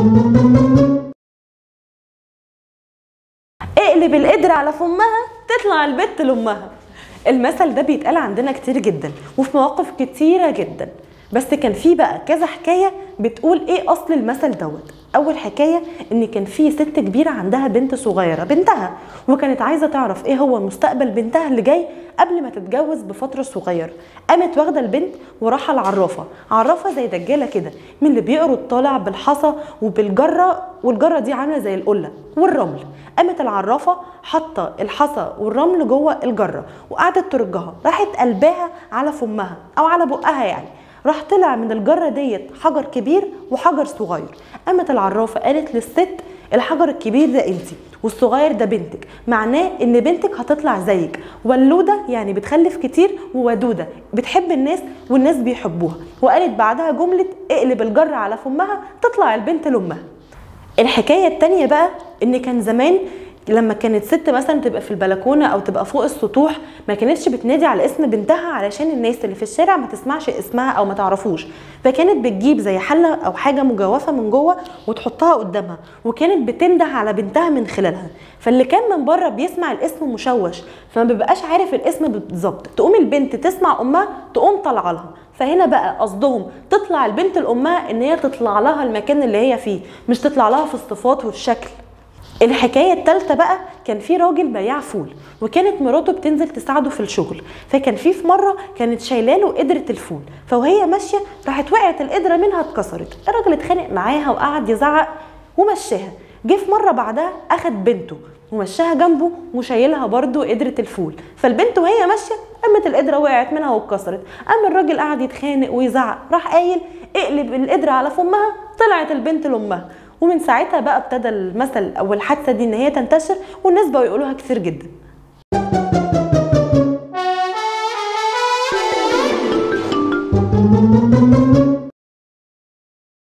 اقلب القدر على فمها تطلع البت لامها المثل ده بيتقال عندنا كتير جدا وفي مواقف كتيرة جدا بس كان في بقى كذا حكاية بتقول ايه اصل المثل دوت اول حكاية ان كان في ست كبيرة عندها بنت صغيرة بنتها وكانت عايزة تعرف ايه هو مستقبل بنتها اللي جاي قبل ما تتجوز بفترة صغيرة قامت واخدة البنت وراحة العرافة عرافة زي دجالة كده من اللي بيقروا الطالع بالحصى وبالجرة والجرة دي عاملة زي القلة والرمل قامت العرافة حاطة الحصى والرمل جوه الجرة وقعدت ترجها راحت قلباها على فمها او على بقها يعني راح طلع من الجرة ديت حجر كبير وحجر صغير قامت العرافة قالت للست الحجر الكبير ده انتي والصغير ده بنتك معناه ان بنتك هتطلع زيك ولودة يعني بتخلف كتير وودودة بتحب الناس والناس بيحبوها وقالت بعدها جملة اقلب الجرة على فمها تطلع البنت لامها الحكاية التانية بقى ان كان زمان لما كانت ست مثلا تبقى في البلكونه او تبقى فوق السطوح ما كانتش بتنادي على اسم بنتها علشان الناس اللي في الشارع ما تسمعش اسمها او ما تعرفوش فكانت بتجيب زي حله او حاجه مجوفه من جوه وتحطها قدامها وكانت بتنده على بنتها من خلالها فاللي كان من بره بيسمع الاسم مشوش فما بيبقاش عارف الاسم بالظبط تقوم البنت تسمع امها تقوم طالعه لها فهنا بقى قصدهم تطلع البنت لامها ان هي تطلع لها المكان اللي هي فيه مش تطلع لها في الصفات والشكل الحكايه الثالثه بقى كان في راجل بياع فول وكانت مراته بتنزل تساعده في الشغل فكان في في مره كانت شايله له قدره الفول فوهي ماشيه راحت وقعت القدره منها اتكسرت الراجل اتخانق معاها وقعد يزعق ومشاها جه في مره بعدها اخد بنته ومشاها جنبه وشايلها برضه قدره الفول فالبنت وهي ماشيه قامت القدره وقعت منها واتكسرت قام الراجل قعد يتخانق ويزعق راح قايل اقلب القدره على فمها طلعت البنت لامها ومن ساعتها بقى ابتدى المثل او الحادثه دي ان هي تنتشر والناس بقوا يقولوها كتير جدا thank you